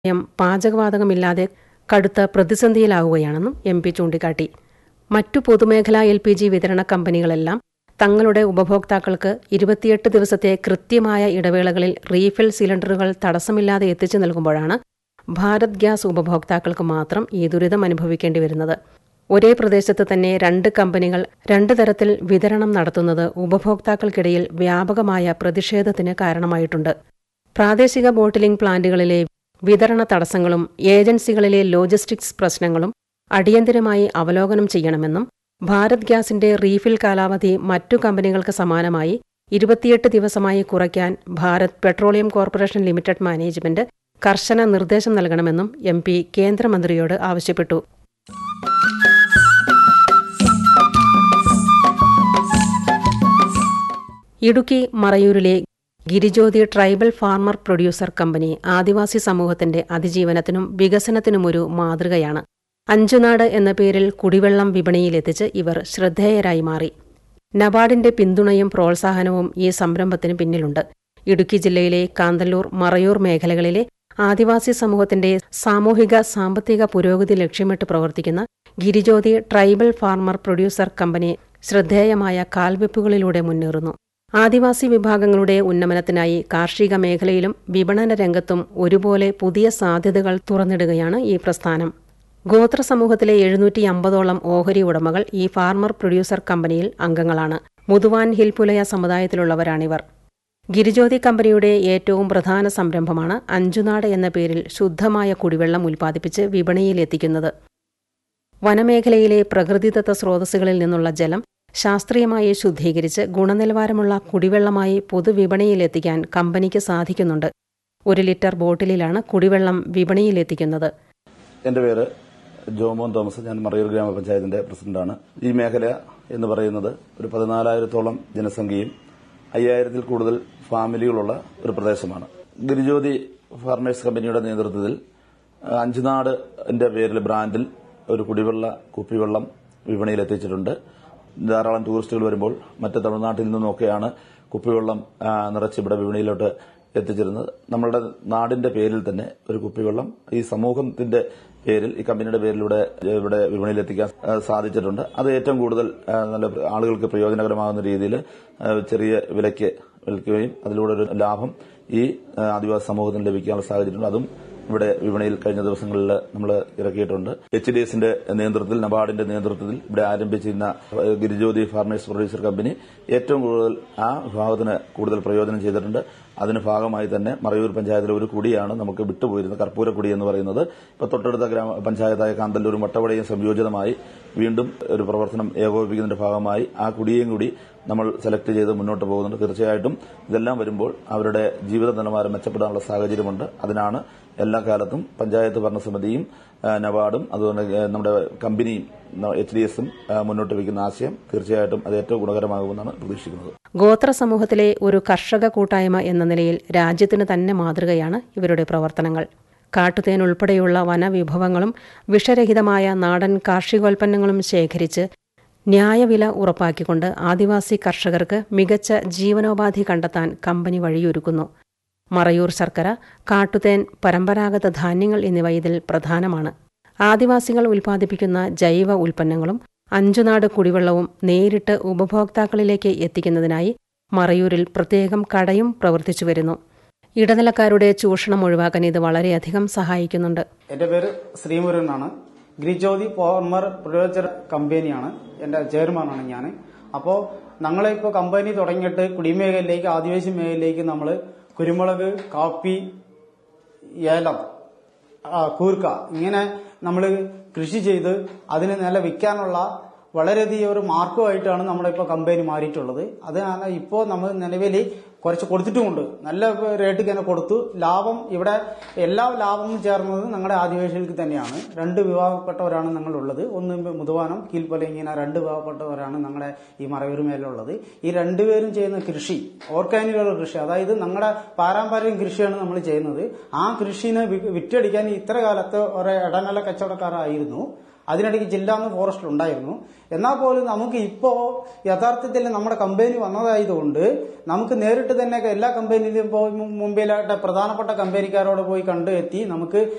യം പാചകവാതകമില്ലാതെ കടുത്ത പ്രതിസന്ധിയിലാവുകയാണെന്നും M P ചൂണ്ടിക്കാട്ടി മറ്റു പൊതുമേഖലാ എൽ പി ജി വിതരണ കമ്പനികളെല്ലാം തങ്ങളുടെ ഉപഭോക്താക്കൾക്ക് ഇരുപത്തിയെട്ട് ദിവസത്തെ കൃത്യമായ ഇടവേളകളിൽ റീഫിൽ സിലിണ്ടറുകൾ തടസ്സമില്ലാതെ എത്തിച്ചു നൽകുമ്പോഴാണ് ഭാരത് ഗ്യാസ് ഉപഭോക്താക്കൾക്ക് മാത്രം ഈ ദുരിതം അനുഭവിക്കേണ്ടി വരുന്നത് ഒരേ പ്രദേശത്ത് തന്നെ രണ്ട് കമ്പനികൾ രണ്ട് തരത്തിൽ വിതരണം നടത്തുന്നത് ഉപഭോക്താക്കൾക്കിടയിൽ വ്യാപകമായ പ്രതിഷേധത്തിന് കാരണമായിട്ടുണ്ട് പ്രാദേശിക ബോട്ടിലിംഗ് പ്ലാന്റുകളിലെ വിതരണ തടസ്സങ്ങളും ഏജൻസികളിലെ ലോജിസ്റ്റിക്സ് പ്രശ്നങ്ങളും അടിയന്തരമായി അവലോകനം ചെയ്യണമെന്നും ഭാരത് ഗ്യാസിന്റെ റീഫിൽ കാലാവധി മറ്റു കമ്പനികൾക്ക് സമാനമായി ഇരുപത്തിയെട്ട് ദിവസമായി കുറയ്ക്കാൻ Bharat petroleum corporation limited management കർശന നിർദ്ദേശം നൽകണമെന്നും എം പി കേന്ദ്രമന്ത്രിയോട് ആവശ്യപ്പെട്ടു ഇടുക്കി മറയൂരിലെ Girijyothi tribal farmer producer company ആദിവാസി സമൂഹത്തിന്റെ അതിജീവനത്തിനും വികസനത്തിനുമൊരു മാതൃകയാണ് അഞ്ചുനാട് എന്ന പേരിൽ കുടിവെള്ളം വിപണിയിലെത്തിച്ച് ഇവർ ശ്രദ്ധേയരായി മാറി നബാർഡിന്റെ പിന്തുണയും പ്രോത്സാഹനവും ഈ സംരംഭത്തിന് പിന്നിലുണ്ട് ഇടുക്കി ജില്ലയിലെ കാന്തല്ലൂർ മറയൂർ മേഖലകളിലെ ആദിവാസി സമൂഹത്തിന്റെ സാമൂഹിക സാമ്പത്തിക പുരോഗതി ലക്ഷ്യമിട്ട് പ്രവർത്തിക്കുന്ന Girijyothi tribal farmer producer company ശ്രദ്ധേയമായ കാൽവെപ്പുകളിലൂടെ മുന്നേറുന്നു ആദിവാസി വിഭാഗങ്ങളുടെ ഉന്നമനത്തിനായി കാർഷിക മേഖലയിലും വിപണന രംഗത്തും ഒരുപോലെ പുതിയ സാധ്യതകൾ തുറന്നിടുകയാണ് ഈ പ്രസ്ഥാനം ഗോത്ര സമൂഹത്തിലെ എഴുന്നൂറ്റി അമ്പതോളം ഓഹരി ഉടമകൾ ഈ ഫാർമർ പ്രൊഡ്യൂസർ കമ്പനിയിൽ അംഗങ്ങളാണ് മുതുവാൻ ഹിൽപുലയ സമുദായത്തിലുള്ളവരാണിവർ ഗിരിജ്യോതി കമ്പനിയുടെ ഏറ്റവും പ്രധാന സംരംഭമാണ് അഞ്ചുനാട് എന്ന പേരിൽ ശുദ്ധമായ കുടിവെള്ളം ഉൽപ്പാദിപ്പിച്ച് വിപണിയിലെത്തിക്കുന്നത് വനമേഖലയിലെ പ്രകൃതിദത്ത സ്രോതസ്സുകളിൽ നിന്നുള്ള ജലം ശാസ്ത്രീയമായി ശുദ്ധീകരിച്ച് ഗുണനിലവാരമുള്ള കുടിവെള്ളമായി പൊതുവിപണിയിലെത്തിക്കാൻ കമ്പനിക്ക് സാധിക്കുന്നുണ്ട് ഒരു ലിറ്റർ ബോട്ടിലിലാണ് കുടിവെള്ളം വിപണിയിലെത്തിക്കുന്നത് എന്റെ പേര് ജോമോൻ തോമസ് ഞാൻ മറയൂർ ഗ്രാമപഞ്ചായത്തിന്റെ പ്രസിഡന്റാണ് ഈ മേഖല എന്ന് പറയുന്നത് ഒരു പതിനാലായിരത്തോളം ജനസംഖ്യയും അയ്യായിരത്തിൽ കൂടുതൽ ഫാമിലികളുള്ള ഒരു പ്രദേശമാണ് ഗിരിജ്യോതി ഫാർമേഴ്സ് കമ്പനിയുടെ നേതൃത്വത്തിൽ അഞ്ചുനാടിന്റെ പേരിൽ ബ്രാൻഡിൽ ഒരു കുടിവെള്ള കുപ്പിവെള്ളം വിപണിയിൽ എത്തിച്ചിട്ടുണ്ട് ധാരാളം ടൂറിസ്റ്റുകൾ വരുമ്പോൾ മറ്റ് തമിഴ്നാട്ടിൽ നിന്നൊക്കെയാണ് കുപ്പിവെള്ളം നിറച്ച് ഇവിടെ വിപണിയിലോട്ട് എത്തിച്ചിരുന്നത് നമ്മളുടെ നാടിന്റെ പേരിൽ തന്നെ ഒരു കുപ്പിവെള്ളം ഈ സമൂഹത്തിന്റെ പേരിൽ ഈ കമ്പനിയുടെ പേരിലൂടെ ഇവിടെ വിപണിയിൽ എത്തിക്കാൻ സാധിച്ചിട്ടുണ്ട് അത് ഏറ്റവും കൂടുതൽ നല്ല ആളുകൾക്ക് പ്രയോജനകരമാകുന്ന രീതിയിൽ ചെറിയ വിലയ്ക്ക് വിൽക്കുകയും അതിലൂടെ ഒരു ലാഭം ഈ ആദിവാസി സമൂഹത്തിന് ലഭിക്കാനുള്ള സാഹചര്യം അതും ഇവിടെ വിപണിയിൽ കഴിഞ്ഞ ദിവസങ്ങളിൽ നമ്മൾ ഇറക്കിയിട്ടുണ്ട് എച്ച് ഡി എസിന്റെ നേതൃത്വത്തിൽ നബാർഡിന്റെ നേതൃത്വത്തിൽ ഇവിടെ ആരംഭിച്ചിരുന്ന ഗിരിജ്യോതി ഫാർമേഴ്സ് പ്രൊഡ്യൂസർ കമ്പനി ഏറ്റവും കൂടുതൽ ആ വിഭാഗത്തിന് കൂടുതൽ പ്രയോജനം ചെയ്തിട്ടുണ്ട് അതിന് ഭാഗമായി തന്നെ മറയൂർ പഞ്ചായത്തിലെ ഒരു കുടിയാണ് നമുക്ക് വിട്ടുപോയിരുന്നത് കർപ്പൂരക്കുടി എന്ന് പറയുന്നത് ഇപ്പൊ തൊട്ടടുത്ത ഗ്രാമ പഞ്ചായത്തായ കാന്തല്ലൂരും വട്ടവടയും സംയോജിതമായി വീണ്ടും ഒരു പ്രവർത്തനം ഏകോപിപ്പിക്കുന്നതിന്റെ ഭാഗമായി ആ കുടിയേയും കൂടി നമ്മൾ സെലക്ട് ചെയ്ത് മുന്നോട്ട് പോകുന്നുണ്ട് തീർച്ചയായിട്ടും ഇതെല്ലാം വരുമ്പോൾ അവരുടെ ജീവിത നിലവാരം മെച്ചപ്പെടാനുള്ള സാഹചര്യമുണ്ട് അതിനാണ് എല്ലാ കാലത്തും പഞ്ചായത്ത് ഭരണസമിതിയും നബാർഡും അതുപോലെ നമ്മുടെ കമ്പനിയും എച്ച് ഡി എസും മുന്നോട്ട് വയ്ക്കുന്ന ആശയം തീർച്ചയായിട്ടും അത് ഏറ്റവും ഗുണകരമാകുമെന്നാണ് പ്രതീക്ഷിക്കുന്നത് ഗോത്ര സമൂഹത്തിലെ ഒരു കർഷക കൂട്ടായ്മ എന്ന നിലയിൽ രാജ്യത്തിന് തന്നെ മാതൃകയാണ് ഇവരുടെ പ്രവർത്തനങ്ങൾ കാട്ടുതേൻ ഉൾപ്പെടെയുള്ള വനവിഭവങ്ങളും വിഷരഹിതമായ നാടൻ കാർഷികോൽപ്പന്നങ്ങളും ശേഖരിച്ച് ന്യായവില ഉറപ്പാക്കിക്കൊണ്ട് ആദിവാസി കർഷകർക്ക് മികച്ച ജീവനോപാധി കണ്ടെത്താൻ കമ്പനി വഴിയൊരുക്കുന്നു മറയൂർ ശർക്കര കാട്ടുതേൻ പരമ്പരാഗത ധാന്യങ്ങൾ എന്നിവ ഇതിൽ പ്രധാനമാണ് ആദിവാസികൾ ഉൽപ്പാദിപ്പിക്കുന്ന ജൈവ ഉൽപ്പന്നങ്ങളും അഞ്ചുനാട് കുടിവെള്ളവും നേരിട്ട് ഉപഭോക്താക്കളിലേക്ക് എത്തിക്കുന്നതിനായി മറയൂരിൽ പ്രത്യേകം കടയും പ്രവർത്തിച്ചു വരുന്നു ഇടനിലക്കാരുടെ ചൂഷണം ഒഴിവാക്കാൻ ഇത് വളരെയധികം സഹായിക്കുന്നുണ്ട് എന്റെ പേര് ശ്രീമുരുകൻ എന്നാണ് ഗ്രിജ്യോതി ഫോർമർ പ്രൊഡ്യൂസർ കമ്പനിയാണ് എന്റെ ചെയർമാനാണ് ഞാൻ അപ്പോൾ ഞങ്ങളിപ്പോൾ കമ്പനി തുടങ്ങിയിട്ട് കുടിമേഖലയിലേക്ക് ആദിവാസി മേഖലയിലേക്ക് നമ്മൾ കുരുമുളക് കാപ്പി ഏലം കൂർക്ക ഇങ്ങനെ നമ്മൾ കൃഷി ചെയ്ത് അതിന് നല്ല വിൽക്കാനുള്ള വളരെയധികം ഒരു മാർക്കുമായിട്ടാണ് നമ്മളിപ്പോൾ കമ്പനി മാറിയിട്ടുള്ളത് അതിനാണ് ഇപ്പോൾ നമ്മൾ നിലവിൽ കുറച്ച് കൊടുത്തിട്ടുമുണ്ട് നല്ല റേറ്റ് തന്നെ കൊടുത്തു ലാഭം ഇവിടെ എല്ലാ ലാഭവും ചേർന്നത് ഞങ്ങളുടെ ആദിവാസികൾക്ക് തന്നെയാണ് രണ്ട് വിഭാഗപ്പെട്ടവരാണ് ഞങ്ങളുള്ളത് ഒന്ന് മുതുവാനം കീൽപ്പല ഇങ്ങനെ രണ്ട് വിഭാഗപ്പെട്ടവരാണ് ഞങ്ങളുടെ ഈ മറയൂർ മേലുള്ളത് ഈ രണ്ടുപേരും ചെയ്യുന്ന കൃഷി ഓർഗാനിക്കുള്ള കൃഷി അതായത് ഞങ്ങളുടെ പാരമ്പര്യം കൃഷിയാണ് നമ്മൾ ചെയ്യുന്നത് ആ കൃഷിനെ വിറ്റടിക്കാൻ ഇത്ര കാലത്ത് ഒരു ഇടനില കച്ചവടക്കാരായിരുന്നു അതിനിടയ്ക്ക് ജില്ലാന്ന് ഫോറസ്റ്റ് ഉണ്ടായിരുന്നു എന്നാൽ പോലും നമുക്ക് ഇപ്പോ യഥാർത്ഥത്തിൽ നമ്മുടെ കമ്പനി വന്നതായതുകൊണ്ട് നമുക്ക് നേരിട്ട് തന്നെ എല്ലാ കമ്പനിയിലും പോയി മുംബൈയിലായിട്ട് പ്രധാനപ്പെട്ട കമ്പനിക്കാരോട് പോയി കണ്ടു എത്തി നമുക്ക്